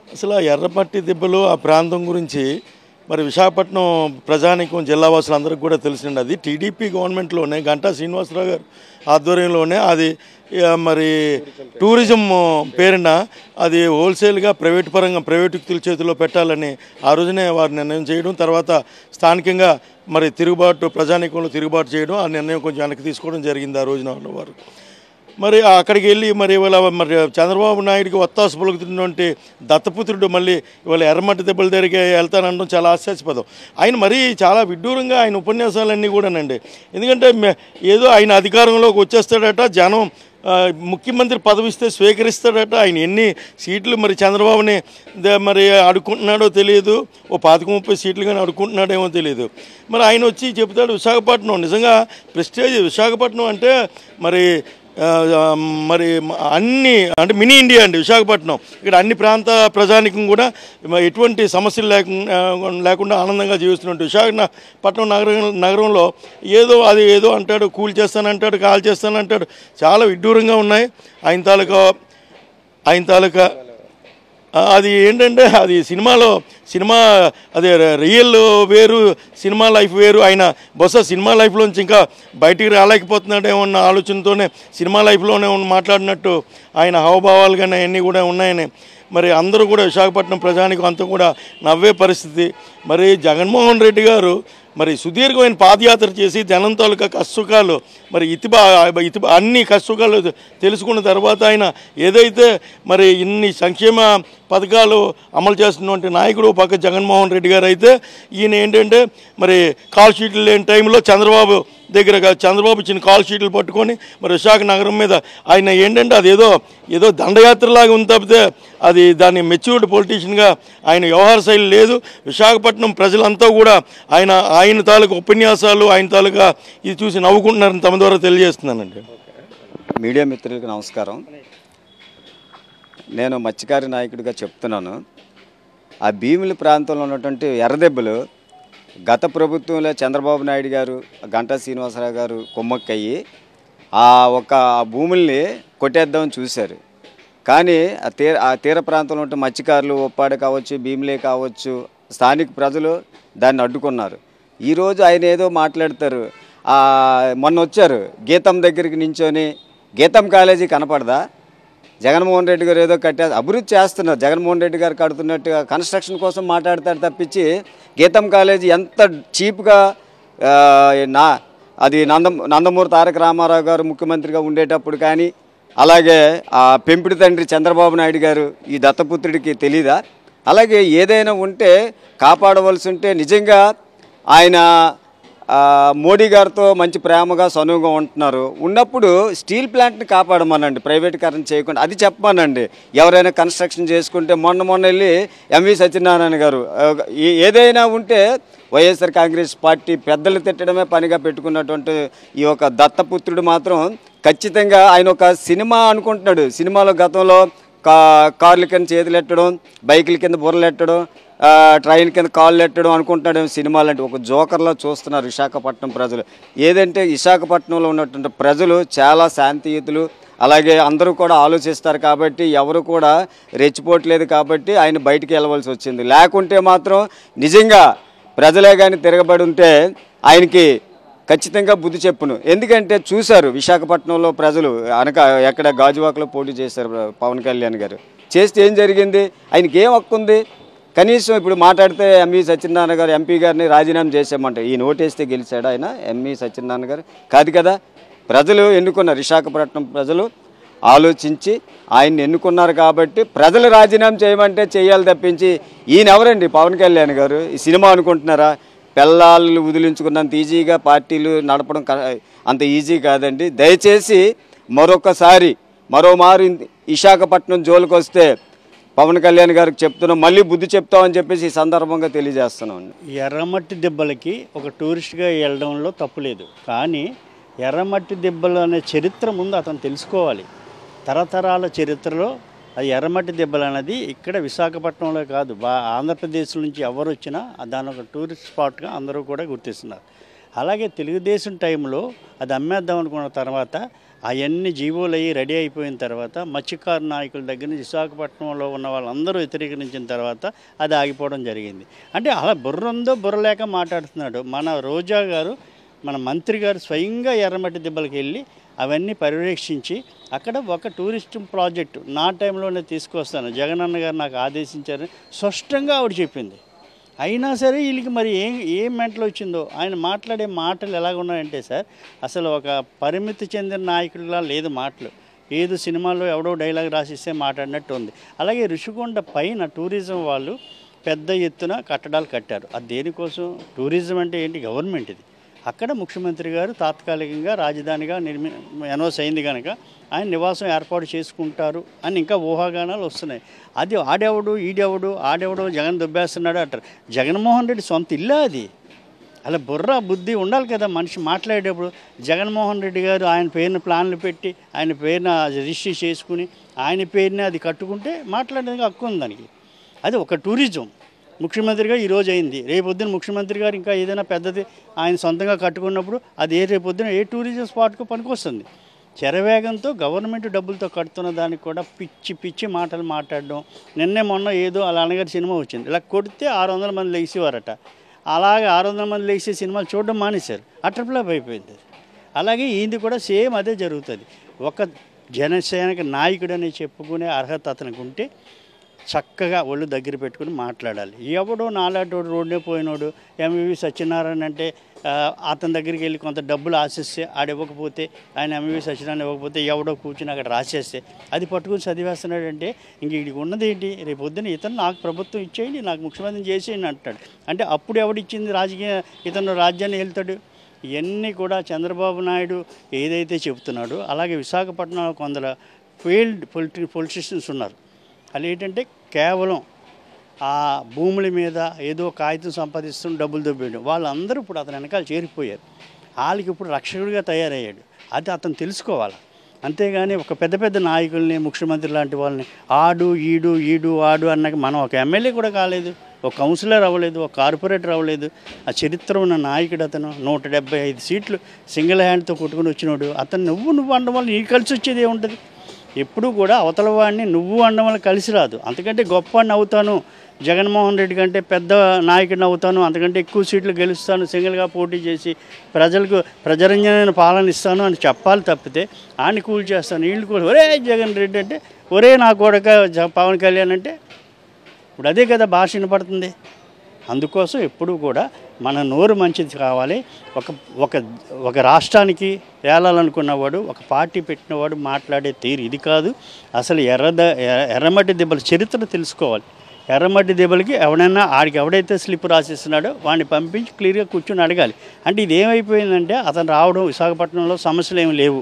అసలు ఆ ఎర్రమట్టి దెబ్బలు ఆ ప్రాంతం గురించి మరి విశాఖపట్నం ప్రజానికం జిల్లావాసులు అందరికీ కూడా తెలిసింది అది టీడీపీ గవర్నమెంట్లోనే గంటా శ్రీనివాసరావు గారు ఆధ్వర్యంలోనే అది ఆ, మరి టూరిజం పేరున అది హోల్సేల్గా ప్రైవేట్ పరంగా ప్రైవేట్ వ్యక్తుల చేతిలో పెట్టాలని ఆ రోజునే వారు నిర్ణయం చేయడం తర్వాత స్థానికంగా మరి తిరుగుబాటు ప్రజానీకంలో తిరుగుబాటు చేయడం ఆ నిర్ణయం కొంచెం వెనక్కి తీసుకోవడం జరిగింది ఆ రోజున వారు మరి అక్కడికి వెళ్ళి మరి ఇవాళ మరి చంద్రబాబు నాయుడికి ఒత్తాసు పలుకుతున్నటువంటి దత్తపుత్రుడు మళ్ళీ ఇవాళ ఎర్రమట్టి దెబ్బల దగ్గరికి వెళ్తానడం చాలా ఆశ్చర్యపదం ఆయన మరీ చాలా విడ్డూరంగా ఆయన ఉపన్యాసాలన్నీ కూడానండి ఎందుకంటే మే- ఏదో ఆయన అధికారంలోకి వచ్చేస్తాడట జనం ఆ, ముఖ్యమంత్రి పదవి ఇస్తే స్వీకరిస్తాడట ఆయన ఎన్ని సీట్లు మరి చంద్రబాబుని ద- మరి అడుక్కుంటున్నాడో తెలియదు ఓ పాతిక ముప్పై సీట్లు కానీ అడుక్కుంటున్నాడేమో తెలియదు మరి ఆయన వచ్చి చెబుతాడు విశాఖపట్నం నిజంగా ప్రెస్టేజ్ విశాఖపట్నం అంటే మరి ఆ, ఆ, మరి అన్ని అంటే మినీ ఇండియా అండి విశాఖపట్నం ఇక్కడ అన్ని ప్రాంత ప్రజానికం కూడా మ- ఎటువంటి సమస్యలు లేకుండా లేకుండా ఆనందంగా జీవిస్తున్నట్టు విశాఖపట్నం నగరం నగరంలో ఏదో అది ఏదో అంటాడు కూల్ చేస్తానంటాడు కాల్ చేస్తానంటాడు చాలా విడ్డూరంగా ఉన్నాయి ఆయన తాలూకా ఆయన తాలూకా ఆ, అది ఏంటంటే అది సినిమాలో సినిమా అదే రియల్ వేరు సినిమా లైఫ్ వేరు ఆయన బహుశా సినిమా లైఫ్లోంచి ఇంకా బయటికి రాలేకపోతున్నాడేమో అన్న ఆలోచనతోనే సినిమా లైఫ్లోనే ఉన్న మాట్లాడినట్టు ఆయన హావభావాలు కానీ అవన్నీ కూడా ఉన్నాయని మరి అందరూ కూడా విశాఖపట్నం ప్రజానికి అంతా కూడా నవ్వే పరిస్థితి మరి జగన్మోహన్ రెడ్డి గారు మరి సుదీర్ఘమైన పాదయాత్ర చేసి జనం తాలూకా కష్టసుఖాలు మరి ఇతిబా ఇతి అన్ని కష్టసుఖాలు తెలుసుకున్న తర్వాత ఆయన ఏదైతే మరి ఇన్ని సంక్షేమ పథకాలు అమలు చేస్తున్నటువంటి నాయకుడు ఒక పక్క జగన్మోహన్ రెడ్డి గారు అయితే ఈయన ఏంటంటే మరి కాల్ షీట్లు లేని టైంలో చంద్రబాబు దగ్గర చంద్రబాబు ఇచ్చిన కాల్ షీట్లు పట్టుకొని మరి విశాఖ నగరం మీద ఆయన ఏంటంటే అది ఏదో ఏదో దండయాత్రలాగా ఉంది తప్పితే అది దాన్ని మెచ్యూర్డ్ పొలిటీషియన్గా ఆయన వ్యవహార శైలి లేదు విశాఖపట్నం ప్రజలంతా కూడా ఆయన ఆయన తాలూకు ఉపన్యాసాలు ఆయన తాలూకా ఇది చూసి నవ్వుకుంటున్నారని తమ ద్వారా తెలియజేస్తున్నానండి మీడియా మిత్రులకు నమస్కారం నేను మత్స్యకారి నాయకుడిగా చెప్తున్నాను ఆ భీముల ప్రాంతంలో ఉన్నటువంటి ఎర్రదెబ్బలు గత ప్రభుత్వంలో చంద్రబాబు నాయుడు గారు గంటా శ్రీనివాసరావు గారు కొమ్మక్కయ్యి ఆ ఒక భూముల్ని కొట్టేద్దామని చూశారు కానీ ఆ తీర ఆ తీర ప్రాంతంలో ఉంటే మత్స్యకారులు ఒప్పాడు కావచ్చు భీములే కావచ్చు స్థానిక ప్రజలు దాన్ని అడ్డుకున్నారు ఈరోజు ఆయన ఏదో మాట్లాడతారు ఆ, మొన్న వచ్చారు గీతం దగ్గరికి నించొని గీతం కాలేజీ కనపడదా జగన్మోహన్ రెడ్డి గారు ఏదో కట్టే అభివృద్ధి చేస్తున్నారు జగన్మోహన్ రెడ్డి గారు కడుతున్నట్టుగా కన్స్ట్రక్షన్ కోసం మాట్లాడతాడు తప్పించి గీతం కాలేజీ ఎంత చీప్గా ఆ, నా అది నందం నందమూరి తారక రామారావు గారు ముఖ్యమంత్రిగా ఉండేటప్పుడు కానీ అలాగే ఆ పెంపిడి తండ్రి చంద్రబాబు నాయుడు గారు ఈ దత్తపుత్రుడికి తెలీదా అలాగే ఏదైనా ఉంటే కాపాడవలసి ఉంటే నిజంగా ఆయన ఆ, మోడీ గారితో మంచి ప్రేమగా సనువుగా ఉంటున్నారు ఉన్నప్పుడు స్టీల్ ప్లాంట్ని కాపాడమనండి ప్రైవేటీకరణ చేయకుండా అది చెప్పమనండి ఎవరైనా కన్స్ట్రక్షన్ చేసుకుంటే మొన్న మొన్న వెళ్ళి ఎంవి సత్యనారాయణ గారు ఆ, ఏ- ఏదైనా ఉంటే వైఎస్ఆర్ కాంగ్రెస్ పార్టీ పెద్దలు తిట్టడమే పనిగా పెట్టుకున్నటువంటి ఈ యొక్క దత్తపుత్రుడు మాత్రం ఖచ్చితంగా ఆయన ఒక సినిమా అనుకుంటున్నాడు సినిమాలో గతంలో కా కార్ల కింద చేతులు ఎట్టడం బైకుల కింద బుర్రలు ఎట్టడం ఆ, ట్రైన్ కింద కాళ్ళు ఎట్టడం అనుకుంటున్నాడు సినిమాలు అంటే ఒక జోకర్లో చూస్తున్నారు విశాఖపట్నం ప్రజలు ఏదంటే విశాఖపట్నంలో ఉన్నటువంటి ప్రజలు చాలా శాంతియుతులు అలాగే అందరూ కూడా ఆలోచిస్తారు కాబట్టి ఎవరు కూడా రెచ్చిపోవట్లేదు కాబట్టి ఆయన బయటికి వెళ్ళవలసి వచ్చింది లేకుంటే మాత్రం నిజంగా ప్రజలే కానీ తిరగబడి ఉంటే ఆయనకి ఖచ్చితంగా బుద్ధి చెప్పును ఎందుకంటే చూశారు విశాఖపట్నంలో ప్రజలు అనక ఎక్కడ గాజువాకలో పోటీ చేశారు పవన్ కళ్యాణ్ గారు చేస్తే ఏం జరిగింది ఆయనకి ఏం హక్కు ఉంది కనీసం ఇప్పుడు మాట్లాడితే ఎంవి సత్యనారాయణ గారు ఎంపీ గారిని రాజీనామా చేసామంట ఈ నోటేస్తే గెలిచాడు ఆయన ఎంవి సత్యనారాయణ గారు కాదు కదా ప్రజలు ఎన్నుకున్నారు విశాఖపట్నం ప్రజలు ఆలోచించి ఆయన్ని ఎన్నుకున్నారు కాబట్టి ప్రజలు రాజీనామా చేయమంటే చేయాలి తప్పించి ఈయన ఎవరండి పవన్ కళ్యాణ్ గారు ఈ సినిమా అనుకుంటున్నారా పెళ్ళాళ్ళు వదిలించుకున్నంత ఈజీగా పార్టీలు నడపడం క- అంత ఈజీ కాదండి దయచేసి మరొకసారి మరోమారు ఇన్- విశాఖపట్నం జోలికి వస్తే పవన్ కళ్యాణ్ గారికి చెప్తున్నాం మళ్ళీ బుద్ధి చెప్తామని చెప్పేసి ఈ సందర్భంగా తెలియజేస్తున్నాం ఎర్రమట్టి దెబ్బలకి ఒక టూరిస్ట్గా వెళ్ళడంలో తప్పు లేదు కానీ ఎర్రమట్టి దెబ్బలు అనే చరిత్ర ముందు అతను తెలుసుకోవాలి తరతరాల చరిత్రలో అది ఎర్రమట్టి దెబ్బలు అనేది ఇక్కడ విశాఖపట్నంలో కాదు బా ఆంధ్రప్రదేశ్ నుంచి ఎవరు వచ్చినా దాని ఒక టూరిస్ట్ స్పాట్గా అందరూ కూడా గుర్తిస్తున్నారు అలాగే తెలుగుదేశం టైంలో అది అమ్మేద్దాం అనుకున్న తర్వాత అవన్నీ జీవోలు అయ్యి రెడీ అయిపోయిన తర్వాత మత్స్యకారు నాయకుల దగ్గర నుంచి విశాఖపట్నంలో ఉన్న వాళ్ళందరూ వ్యతిరేకించిన తర్వాత అది ఆగిపోవడం జరిగింది అంటే అలా బుర్ర ఉందో బుర్ర లేక మాట్లాడుతున్నాడు మన రోజా గారు మన మంత్రి గారు స్వయంగా ఎర్రమట్టి దెబ్బలకి వెళ్ళి అవన్నీ పర్యవేక్షించి అక్కడ ఒక టూరిస్ట్ ప్రాజెక్టు నా టైంలోనే తీసుకొస్తాను జగనన్న గారు నాకు ఆదేశించారని స్పష్టంగా ఆవిడ చెప్పింది అయినా సరే వీళ్ళకి మరి ఏం ఏం మెంటలు వచ్చిందో ఆయన మాట్లాడే మాటలు ఎలాగ ఉన్నాయంటే సార్ అసలు ఒక పరిమితి చెందిన నాయకుడిలా లేదు మాటలు ఏదో సినిమాలో ఎవడో డైలాగ్ రాసిస్తే మాట్లాడినట్టు ఉంది అలాగే ఋషికొండ పైన టూరిజం వాళ్ళు పెద్ద ఎత్తున కట్టడాలు కట్టారు అది దేనికోసం టూరిజం అంటే ఏంటి గవర్నమెంట్ ఇది అక్కడ ముఖ్యమంత్రి గారు తాత్కాలికంగా రాజధానిగా నిర్మి అనౌన్స్ అయింది కనుక ఆయన నివాసం ఏర్పాటు చేసుకుంటారు అని ఇంకా ఊహాగానాలు వస్తున్నాయి అది ఆడెవడు ఈడెవడు ఆడెవడు జగన్ దుబ్బేస్తున్నాడు అంటారు జగన్మోహన్ రెడ్డి సొంత ఇల్లా అది అలా బుర్ర బుద్ధి ఉండాలి కదా మనిషి మాట్లాడేటప్పుడు జగన్మోహన్ రెడ్డి గారు ఆయన పేరున ప్లాన్లు పెట్టి ఆయన పేరున రిజిస్టర్ చేసుకుని ఆయన పేరున అది కట్టుకుంటే మాట్లాడడానికి హక్కు ఉంది దానికి అది ఒక టూరిజం ముఖ్యమంత్రిగా ఈరోజు అయింది రేపొద్దున ముఖ్యమంత్రి గారు ఇంకా ఏదైనా పెద్దది ఆయన సొంతంగా కట్టుకున్నప్పుడు అది ఏ రేపొద్దున ఏ టూరిజం స్పాట్కు పనికొస్తుంది చెరవేగంతో గవర్నమెంట్ డబ్బులతో కడుతున్న దానికి కూడా పిచ్చి పిచ్చి మాటలు మాట్లాడడం నిన్నే మొన్న ఏదో అలా అనగారి సినిమా వచ్చింది ఇలా కొడితే ఆరు వందల మంది లేచేవారట అలాగే ఆరు వందల మంది లేచే సినిమాలు చూడడం మానేశారు అట్రప్లాప్ అయిపోయింది అలాగే ఈయనది కూడా సేమ్ అదే జరుగుతుంది ఒక జనసేనకి నాయకుడని చెప్పుకునే అర్హత అతనికి ఉంటే చక్కగా ఒళ్ళు దగ్గర పెట్టుకుని మాట్లాడాలి ఎవడో నాలాటోడు రోడ్డే పోయినోడు ఎంవివి సత్యనారాయణ అంటే ఆ, అతని దగ్గరికి వెళ్ళి కొంత డబ్బులు ఆశిస్తే ఆడు ఇవ్వకపోతే ఆయన ఎంవివి సత్యనారాయణ ఇవ్వకపోతే ఎవడో కూర్చుని అక్కడ రాసేస్తే అది పట్టుకుని చదివేస్తున్నాడంటే ఇంక వీడికి ఉన్నది ఏంటి రేపు పొద్దున ఇతను నాకు ప్రభుత్వం ఇచ్చేయండి నాకు ముఖ్యమంత్రిని చేసేయండి అంటాడు అంటే అప్పుడు ఎవడిచ్చింది రాజకీయ ఇతను రాజ్యాన్ని వెళ్తాడు ఇవన్నీ కూడా చంద్రబాబు నాయుడు ఏదైతే చెబుతున్నాడో అలాగే విశాఖపట్నంలో కొందరు ఫీల్డ్ పొలిటి పొలిటీషియన్స్ ఉన్నారు అది ఏంటంటే కేవలం ఆ భూముల మీద ఏదో కాగితం సంపాదిస్తున్న డబ్బులు దొబ్బేయడం వాళ్ళందరూ ఇప్పుడు అతని వెనకాల చేరిపోయారు వాళ్ళకి ఇప్పుడు రక్షకుడిగా తయారయ్యాడు అది అతను తెలుసుకోవాలి అంతేగాని ఒక పెద్ద పెద్ద నాయకుల్ని ముఖ్యమంత్రి లాంటి వాళ్ళని ఆడు ఈడు ఈడు ఆడు అన్నాక మనం ఒక ఎమ్మెల్యే కూడా కాలేదు ఒక కౌన్సిలర్ అవ్వలేదు ఒక కార్పొరేటర్ అవ్వలేదు ఆ చరిత్ర ఉన్న నాయకుడు అతను నూట డెబ్బై ఐదు సీట్లు సింగిల్ హ్యాండ్తో కొట్టుకుని వచ్చినోడు అతను నువ్వు నువ్వు అనడం వల్ల నీకు కలిసి వచ్చేది ఏముంటుంది ఎప్పుడు కూడా అవతల వాడిని నువ్వు అనడం వల్ల కలిసి రాదు అంతకంటే గొప్ప వాడిని అవుతాను జగన్మోహన్ రెడ్డి కంటే పెద్ద నాయకుడిని అవుతాను అంతకంటే ఎక్కువ సీట్లు గెలుస్తాను సింగిల్గా పోటీ చేసి ప్రజలకు ప్రజరంజనమైన పాలన ఇస్తాను అని చెప్పాలి తప్పితే ఆడిని కూల్ చేస్తాను వీళ్ళు కూడా ఒరే జగన్ రెడ్డి అంటే ఒరే నా కొడక జ- పవన్ కళ్యాణ్ అంటే ఇప్పుడు అదే కదా భాష వినపడుతుంది అందుకోసం ఎప్పుడు కూడా మన నోరు మంచిది కావాలి ఒక ఒక ఒక రాష్ట్రానికి వేలాలనుకున్నవాడు ఒక పార్టీ పెట్టినవాడు మాట్లాడే తీరు ఇది కాదు అసలు ఎర్రద ఎర్ర- ఎర్రమట్టి దెబ్బల చరిత్ర తెలుసుకోవాలి ఎర్రమట్టి దెబ్బలకి ఎవడైనా ఆడికి ఎవడైతే స్లిప్ రాసిస్తున్నాడో వాడిని పంపించి క్లియర్గా కూర్చొని అడగాలి అంటే ఇది ఏమైపోయిందంటే అతను రావడం విశాఖపట్నంలో సమస్యలు ఏమి లేవు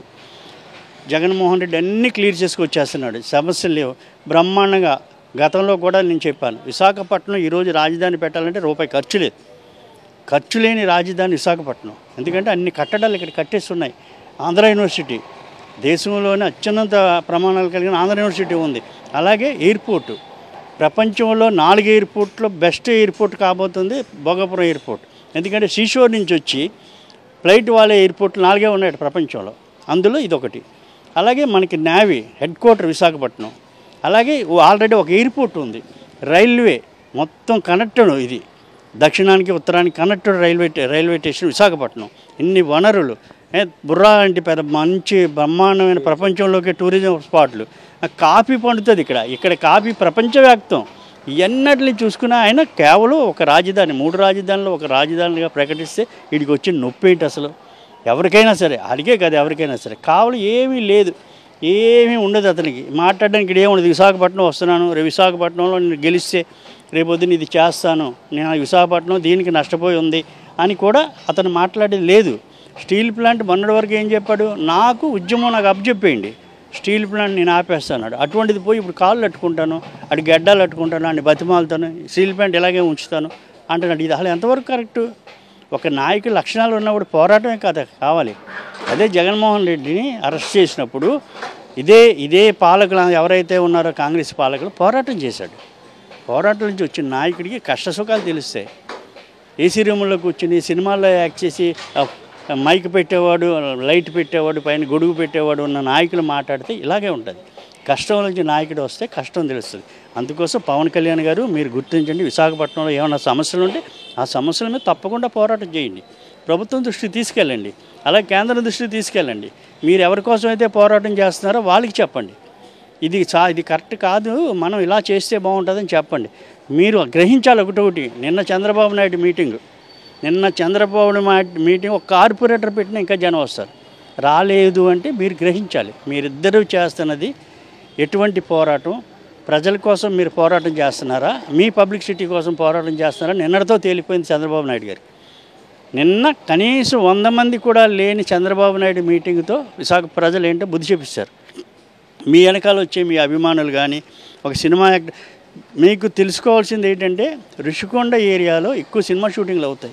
జగన్మోహన్ రెడ్డి అన్నీ క్లియర్ చేసుకొచ్చేస్తున్నాడు సమస్యలు లేవు బ్రహ్మాండంగా గతంలో కూడా నేను చెప్పాను విశాఖపట్నం ఈరోజు రాజధాని పెట్టాలంటే రూపాయి ఖర్చు లేదు ఖర్చు లేని రాజధాని విశాఖపట్నం ఎందుకంటే అన్ని కట్టడాలు ఇక్కడ కట్టేస్తున్నాయి ఆంధ్ర యూనివర్సిటీ దేశంలోనే అత్యున్నత ప్రమాణాలు కలిగిన ఆంధ్ర యూనివర్సిటీ ఉంది అలాగే ఎయిర్పోర్టు ప్రపంచంలో నాలుగు ఎయిర్పోర్ట్లో బెస్ట్ ఎయిర్పోర్ట్ కాబోతుంది భోగాపురం ఎయిర్పోర్ట్ ఎందుకంటే శ్రీశోర్ నుంచి వచ్చి ఫ్లైట్ వాళ్ళే ఎయిర్పోర్ట్లు నాలుగే ఉన్నాయి ప్రపంచంలో అందులో ఇదొకటి అలాగే మనకి నేవీ హెడ్ క్వార్టర్ విశాఖపట్నం అలాగే ఆల్రెడీ ఒక ఎయిర్పోర్ట్ ఉంది రైల్వే మొత్తం కనెక్టెడ్ ఇది దక్షిణానికి ఉత్తరానికి connected railway railway station Visakhapatnam ఇన్ని వనరులు ఏ, బుర్రా లాంటి పెద్ద మంచి బ్రహ్మాండమైన ప్రపంచంలోకి టూరిజం స్పాట్లు ఆ కాఫీ పండుతుంది ఇక్కడ ఇక్కడ కాఫీ ప్రపంచవ్యాప్తం ఇవన్నిటిని చూసుకున్న ఆయన కేవలం ఒక రాజధాని మూడు రాజధానులు ఒక రాజధానిగా ప్రకటిస్తే వీడికి వచ్చిన నొప్పి ఏంటి అసలు ఎవరికైనా సరే అడిగే కదా ఎవరికైనా సరే కావాలి ఏమీ లేదు ఏమీ ఉండదు అతనికి మాట్లాడడానికి ఇక్కడ ఏముండదు విశాఖపట్నం వస్తున్నాను రేపు విశాఖపట్నంలో నేను గెలిస్తే రేపొద్దున ఇది చేస్తాను నేను విశాఖపట్నం దీనికి నష్టపోయి ఉంది అని కూడా అతను మాట్లాడేది లేదు స్టీల్ ప్లాంట్ మొన్నటి వరకు ఏం చెప్పాడు నాకు ఉద్యమం నాకు అప్పచెప్పేయండి స్టీల్ ప్లాంట్ నేను ఆపేస్తాను అటువంటిది పోయి ఇప్పుడు కాళ్ళు అట్టుకుంటాను అటు గడ్డాలు అట్టుకుంటాను అని బతిమాలుతాను స్టీల్ ప్లాంట్ ఇలాగే ఉంచుతాను అంటున్నాడు ఇది అసలు ఎంతవరకు కరెక్టు ఒక నాయకుడి లక్షణాలు ఉన్నప్పుడు పోరాటమే కదా కావాలి అదే జగన్మోహన్ రెడ్డిని అరెస్ట్ చేసినప్పుడు ఇదే ఇదే పాలకులు ఎవరైతే ఉన్నారో కాంగ్రెస్ పాలకులు పోరాటం చేశాడు పోరాటం నుంచి వచ్చిన నాయకుడికి కష్ట సుఖాలు తెలుస్తాయి ఏసీ రూమ్లో కూర్చుని సినిమాల్లో యాక్ట్ చేసి ఆ, మైక్ పెట్టేవాడు లైట్ పెట్టేవాడు పైన గొడుగు పెట్టేవాడు ఉన్న నాయకులు మాట్లాడితే ఇలాగే ఉంటుంది కష్టం నుంచి నాయకుడు వస్తే కష్టం తెలుస్తుంది అందుకోసం పవన్ కళ్యాణ్ గారు మీరు గుర్తించండి విశాఖపట్నంలో ఏమైనా సమస్యలు ఉంటే ఆ సమస్యల మీద తప్పకుండా పోరాటం చేయండి ప్రభుత్వం దృష్టికి తీసుకెళ్ళండి అలాగే కేంద్రం దృష్టికి తీసుకెళ్ళండి మీరు ఎవరి కోసం అయితే పోరాటం చేస్తున్నారో వాళ్ళకి చెప్పండి ఇది చా ఇది కరెక్ట్ కాదు మనం ఇలా చేస్తే బాగుంటుందని చెప్పండి మీరు గ్రహించాలి ఒకటొకటి నిన్న చంద్రబాబు నాయుడు మీటింగ్ నిన్న చంద్రబాబు నాయుడు మీటింగ్ ఒక కార్పొరేటర్ పెట్టిన ఇంకా జనం వస్తారు రాలేదు అంటే మీరు గ్రహించాలి మీరిద్దరూ చేస్తున్నది ఎటువంటి పోరాటం ప్రజల కోసం మీరు పోరాటం చేస్తున్నారా మీ పబ్లిసిటీ కోసం పోరాటం చేస్తున్నారా నిన్నటితో తేలిపోయింది చంద్రబాబు నాయుడు గారు నిన్న కనీసం వంద మంది కూడా లేని చంద్రబాబు నాయుడు మీటింగ్తో విశాఖ ప్రజలు ఏంటో బుద్ధి చూపిస్తారు మీ వెనకాల వచ్చే మీ అభిమానులు కానీ ఒక సినిమా యాక్టర్ మీకు తెలుసుకోవాల్సింది ఏంటంటే ఋషికొండ ఏరియాలో ఎక్కువ సినిమా షూటింగ్లు అవుతాయి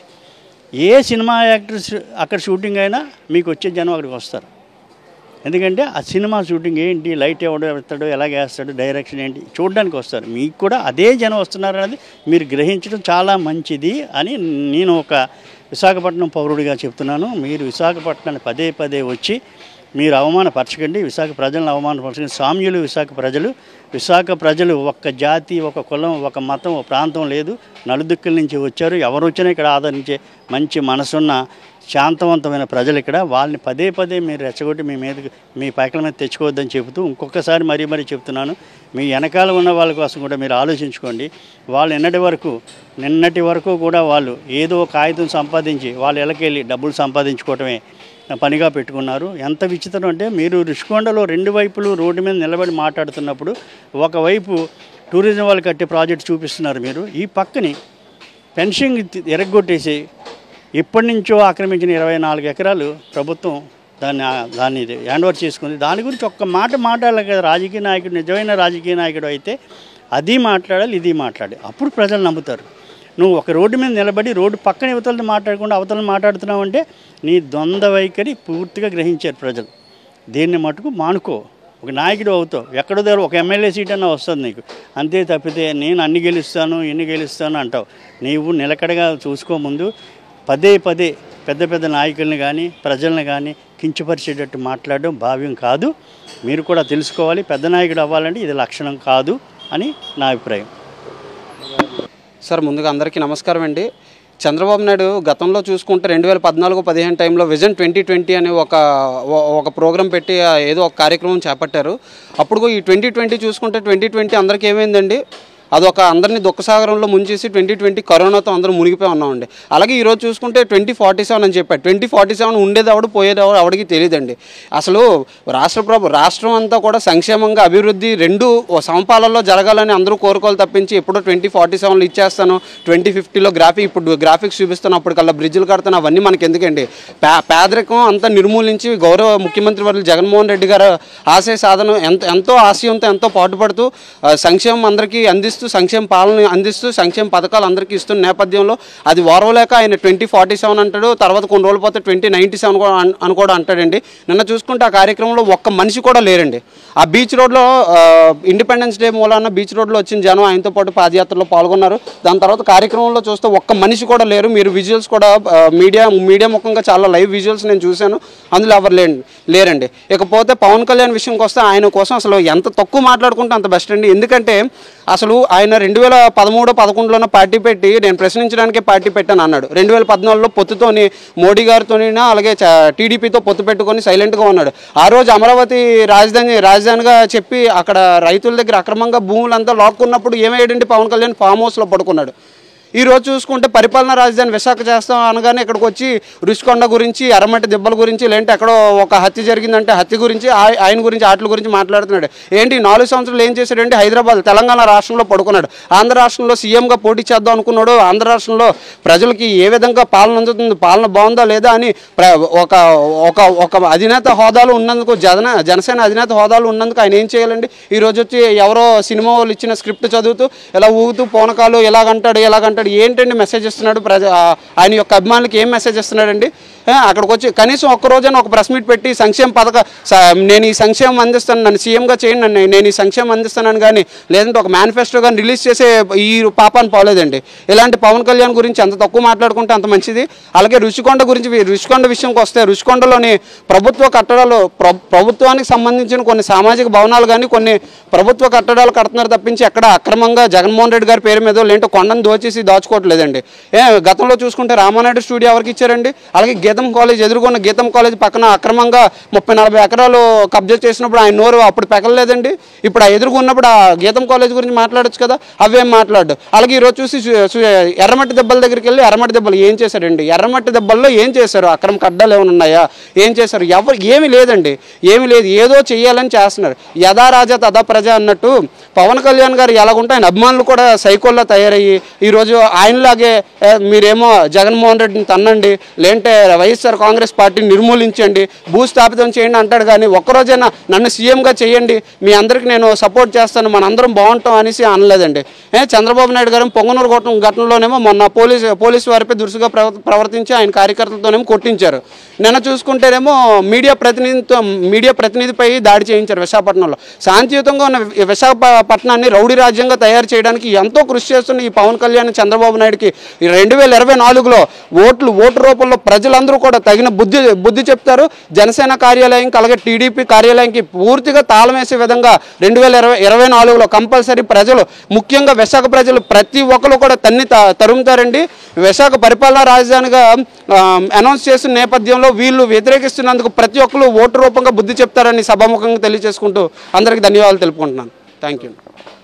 ఏ సినిమా యాక్టర్స్ అక్కడ షూటింగ్ అయినా మీకు వచ్చే జనం అక్కడికి వస్తారు ఎందుకంటే ఆ సినిమా షూటింగ్ ఏంటి లైట్ ఎవడో వేస్తాడో ఎలాగ వేస్తాడో డైరెక్షన్ ఏంటి చూడడానికి వస్తారు మీకు కూడా అదే జనం వస్తున్నారు అనేది మీరు గ్రహించడం చాలా మంచిది అని నేను ఒక విశాఖపట్నం పౌరుడిగా చెప్తున్నాను మీరు విశాఖపట్నాన్ని పదే పదే వచ్చి మీరు అవమానపరచకండి విశాఖ ప్రజలను అవమానపరచకండి సామ్యులు విశాఖ ప్రజలు విశాఖ ప్రజలు ఒక్క జాతి ఒక కులం ఒక మతం ఒక ప్రాంతం లేదు నలుదిక్కుల నుంచి వచ్చారు ఎవరు వచ్చినా ఇక్కడ ఆదరించే మంచి మనసున్న శాంతవంతమైన ప్రజలు ఇక్కడ వాళ్ళని పదే పదే మీరు రెచ్చగొట్టి మీ మీద మీ పైకల మీద తెచ్చుకోవద్దని చెబుతూ ఇంకొకసారి మరీ మరీ చెప్తున్నాను మీ వెనకాల ఉన్న వాళ్ళ కోసం కూడా మీరు ఆలోచించుకోండి వాళ్ళు నిన్నటి వరకు నిన్నటి వరకు కూడా వాళ్ళు ఏదో ఒక ఆయుధం సంపాదించి వాళ్ళు ఎలకెళ్ళి డబ్బులు సంపాదించుకోవటమే పనిగా పెట్టుకున్నారు ఎంత విచిత్రం అంటే మీరు రుషికొండలో రెండు వైపులు రోడ్డు మీద నిలబడి మాట్లాడుతున్నప్పుడు ఒకవైపు టూరిజం వాళ్ళు కట్టే ప్రాజెక్ట్ చూపిస్తున్నారు మీరు ఈ పక్కని పెన్షన్ ఎరగొట్టేసి ఎప్పటి నుంచో ఆక్రమించిన ఇరవై నాలుగు ఎకరాలు ప్రభుత్వం దాన్ని దాన్ని హ్యాండ్ ఓవర్ చేసుకుంది దాని గురించి ఒక్క మాట మాట్లాడాలి కదా రాజకీయ నాయకుడు నిజమైన రాజకీయ నాయకుడు అయితే అది మాట్లాడాలి ఇది మాట్లాడాలి అప్పుడు ప్రజలు నమ్ముతారు నువ్వు ఒక రోడ్డు మీద నిలబడి రోడ్డు పక్కన యువతలతో మాట్లాడకుండా అవతలను మాట్లాడుతున్నావు అంటే నీ ద్వంద్వ వైఖరి పూర్తిగా గ్రహించారు ప్రజలు దీన్ని మటుకు మానుకో ఒక నాయకుడు అవుతావు ఎక్కడో దగ్గర ఒక ఎమ్మెల్యే సీట్ అన్నా వస్తుంది నీకు అంతే తప్పితే నేను అన్ని గెలుస్తాను ఎన్ని గెలుస్తాను అంటావు నీవు నిలకడగా చూసుకో ముందు పదే పదే పెద్ద పెద్ద నాయకుల్ని కానీ ప్రజల్ని కానీ కించపరిచేటట్టు మాట్లాడడం భావ్యం కాదు మీరు కూడా తెలుసుకోవాలి పెద్ద నాయకుడు అవ్వాలంటే ఇది లక్షణం కాదు అని నా అభిప్రాయం సార్ ముందుగా అందరికీ నమస్కారం అండి చంద్రబాబు నాయుడు గతంలో చూసుకుంటే రెండు వేల పద్నాలుగు పదిహేను టైంలో విజన్ ట్వంటీ ట్వంటీ అనే ఒక ఒ- ఒక ప్రోగ్రాం పెట్టి ఆ ఏదో ఒక కార్యక్రమం చేపట్టారు అప్పుడు ఈ ట్వంటీ ట్వంటీ చూసుకుంటే ట్వంటీ ట్వంటీ అందరికీ ఏమైందండి అదొక అందరినీ దుఃఖసాగరంలో ముంచేసి ట్వంటీ ట్వంటీ కరోనాతో అందరూ మునిగిపోయి ఉన్నామండి అలాగే ఈరోజు చూసుకుంటే ట్వంటీ ఫార్టీ సెవెన్ అని చెప్పాడు ట్వంటీ ఫార్టీ సెవెన్ ఉండేది ఎవడు పోయేది ఎవడు ఎవడికి తెలియదండి అసలు రాష్ట్ర ప్రభు రాష్ట్రం అంతా కూడా సంక్షేమంగా అభివృద్ధి రెండు ఓ సమపాలలో జరగాలని అందరూ కోరుకోవాలి తప్పించి ఎప్పుడో ట్వంటీ ఫార్టీ సెవెన్లో ఇచ్చేస్తాను ట్వంటీ ఫిఫ్టీలో గ్రాఫిక్ ఇప్పుడు గ్రాఫిక్స్ చూపిస్తాను అప్పటికల్లా బ్రిడ్జ్లు కడతాను అవన్నీ మనకి ఎందుకండి పే పేదరికం అంతా నిర్మూలించి గౌరవ ముఖ్యమంత్రి వర్యులు జగన్మోహన్ రెడ్డి గారు ఆశయ సాధన ఎంత ఎంతో ఆశయంతో ఎంతో పాటుపడుతూ ఆ, సంక్షేమం అందరికీ అందిస్తూ సంక్షేమ పాలన అందిస్తూ సంక్షేమ పథకాలు అందరికీ ఇస్తున్న నేపథ్యంలో అది ఓర్వలేక ఆయన ట్వంటీ ఫార్టీ సెవెన్ అంటాడు తర్వాత కొన్ని రోజులు పోతే ట్వంటీ నైంటీ సెవెన్ కూడా అన్- అని కూడా అంటాడండి నిన్న చూసుకుంటే ఆ కార్యక్రమంలో ఒక్క మనిషి కూడా లేరండి ఆ బీచ్ రోడ్లో ఆ, ఇండిపెండెన్స్ డే మూలాన బీచ్ రోడ్లో వచ్చిన జనం ఆయనతో పాటు పాదయాత్రలో పాల్గొన్నారు దాని తర్వాత కార్యక్రమంలో చూస్తే ఒక్క మనిషి కూడా లేరు మీరు విజువల్స్ కూడా ఆ, మీడియా మీడియా ముఖంగా చాలా లైవ్ విజువల్స్ నేను చూశాను అందులో ఎవరు లేండి లేరండి ఇకపోతే పవన్ కళ్యాణ్ విషయంకి వస్తే ఆయన కోసం అసలు ఎంత తక్కువ మాట్లాడుకుంటే అంత బెస్ట్ అండి ఎందుకంటే అసలు ఆయన రెండు వేల పదమూడు పదకొండులోనే పార్టీ పెట్టి నేను ప్రశ్నించడానికే పార్టీ పెట్టాను అన్నాడు రెండు వేల పద్నాలుగులో పొత్తుతోని మోడీ గారితోని అలాగే టీడీపీతో పొత్తు పెట్టుకొని సైలెంట్గా ఉన్నాడు ఆ రోజు అమరావతి రాజధాని రాజధానిగా చెప్పి అక్కడ రైతుల దగ్గర అక్రమంగా భూములంతా లాక్కున్నప్పుడు ఏమయ్యాడండి పవన్ కళ్యాణ్ ఫామ్ హౌస్లో పడుకున్నాడు ఈ రోజు చూసుకుంటే పరిపాలనా రాజధాని విశాఖ చేస్తాం అనగానే ఇక్కడికి వచ్చి రుషికొండ గురించి ఎర్రమట్టి దెబ్బల గురించి లేదంటే ఎక్కడో ఒక హత్య జరిగిందంటే హత్య గురించి ఆయ- ఆయన గురించి ఆటల గురించి మాట్లాడుతున్నాడు ఏంటి నాలుగు సంవత్సరాలు ఏం చేశాడంటే హైదరాబాద్ తెలంగాణ రాష్ట్రంలో పడుకున్నాడు ఆంధ్ర రాష్ట్రంలో సీఎంగా పోటీ చేద్దాం అనుకున్నాడు ఆంధ్ర రాష్ట్రంలో ప్రజలకి ఏ విధంగా పాలన అందుతుంది పాలన బాగుందా లేదా అని ప్ర- ఒక ఒక ఒక అధినేత హోదాలు ఉన్నందుకు జన జనసేన అధినేత హోదాలు ఉన్నందుకు ఆయన ఏం చేయాలండి ఈ రోజు వచ్చి ఎవరో సినిమా వాళ్ళు ఇచ్చిన స్క్రిప్ట్ చదువుతూ ఇలా ఊగుతూ పోనకాలు ఇలాగంటాడు ఇలాగంటాడు మాట్లాడి ఏంటండి మెసేజ్ ఇస్తున్నాడు ప్రజ ఆ, ఆయన యొక్క అభిమానులకి ఏం మెసేజ్ ఇస్తున్నాడండి ఆ, అక్కడికి వచ్చి కనీసం ఒక్క రోజైనా ఒక ప్రెస్ మీట్ పెట్టి సంక్షేమ పథక స- నేను ఈ సంక్షేమం అందిస్తాను నన్ను సీఎంగా చేయండి నన్ను నేను ఈ సంక్షేమం అందిస్తానని కానీ లేదంటే ఒక మేనిఫెస్టో కానీ రిలీజ్ చేసే ఈ పాపాన్ని పోలేదండి ఇలాంటి పవన్ కళ్యాణ్ గురించి అంత తక్కువ మాట్లాడుకుంటే అంత మంచిది అలాగే రుషికొండ గురించి వి- రుషికొండ విషయంకి వస్తే రుషికొండలోని ప్రభుత్వ కట్టడాలు ప్ర- ప్రభుత్వానికి సంబంధించిన కొన్ని సామాజిక భవనాలు కానీ కొన్ని ప్రభుత్వ కట్టడాలు కడుతున్నారు తప్పించి ఎక్కడ అక్రమంగా జగన్మోహన్ రెడ్డి గారి పేరు మీద లేంటో కొండను దోచేసి దాచుకోవట్లేదండి ఏ గతంలో చూసుకుంటే రామానాయుడు స్టూడియో ఎవరికి ఇచ్చారండి అలాగే గీతం కాలేజ్ ఎదుర్కొన్న గీతం కాలేజ్ పక్కన అక్రమంగా ముప్పై నలభై ఎకరాలు కబ్జా చేసినప్పుడు ఆయన నోరు అప్పుడు పెకలలేదండి ఇప్పుడు ఆ ఎదుర్కొన్నప్పుడు ఆ గీతం కాలేజ్ గురించి మాట్లాడొచ్చు కదా అవేం మాట్లాడు అలాగే ఈరోజు చూసి సు- సు- ఎర్రమట్టి దెబ్బల దగ్గరికి వెళ్ళి ఎర్రమట్టి దెబ్బలు ఏం చేశారండి ఎర్రమట్టి దెబ్బల్లో ఏం చేశారు అక్రమ కడ్డాలు ఏమైనా ఉన్నాయా ఏం చేశారు ఎవరు ఏమీ లేదండి ఏమీ లేదు ఏదో చెయ్యాలని చేస్తున్నారు యథా రాజా తదా ప్రజ అన్నట్టు పవన్ కళ్యాణ్ గారు ఎలాగుంటే ఆయన అభిమానులు కూడా సైకోల్లా తయారయ్యి ఈరోజు ఆయనలాగే ఏ, మీరేమో జగన్మోహన్ రెడ్డిని తన్నండి లేదంటే వైఎస్ఆర్ కాంగ్రెస్ పార్టీని నిర్మూలించండి భూస్థాపితం చేయండి అంటాడు కానీ ఒక్కరోజైనా నన్ను సీఎంగా చేయండి మీ అందరికి నేను సపోర్ట్ చేస్తాను మనందరం బాగుంటాం అనేసి అనలేదండి ఏ చంద్రబాబు నాయుడు గారు పొంగనూరు ఘటన ఘటనలోనేమో మొన్న పోలీసు పోలీసు వారిపై దురుసుగా ప్రవ- ప్రవర్తించి ఆయన కార్యకర్తలతోనేమో కొట్టించారు నిన్న చూసుకుంటేనేమో మీడియా ప్రతినిధితో మీడియా ప్రతినిధిపై దాడి చేయించారు విశాఖపట్నంలో శాంతియుతంగా ఉన్న వి- విశాఖపట్నాన్ని రౌడీ రాజ్యంగా తయారు చేయడానికి ఎంతో కృషి చేస్తున్న ఈ పవన్ కళ్యాణ్ చంద్రబాబు నాయుడుకి ఈ రెండు వేల ఇరవై నాలుగులో ఓట్లు ఓటు రూపంలో ప్రజలందరూ కూడా తగిన బుద్ధి బుద్ధి చెప్తారు జనసేన కార్యాలయంకి అలాగే టీడీపీ కార్యాలయంకి పూర్తిగా తాళం వేసే విధంగా రెండు వేల ఇరవై ఇరవై నాలుగులో కంపల్సరీ ప్రజలు ముఖ్యంగా విశాఖ ప్రజలు ప్రతి ఒక్కరు కూడా తన్ని త- తరుముతారండి విశాఖ పరిపాలనా రాజధానిగా అనౌన్స్ చేసిన నేపథ్యంలో వీళ్ళు వ్యతిరేకిస్తున్నందుకు ప్రతి ఒక్కరు ఓటు రూపంగా బుద్ధి చెప్తారని సభాముఖంగా తెలియజేసుకుంటూ అందరికీ ధన్యవాదాలు తెలుపుకుంటున్నాను థ్యాంక్ యూ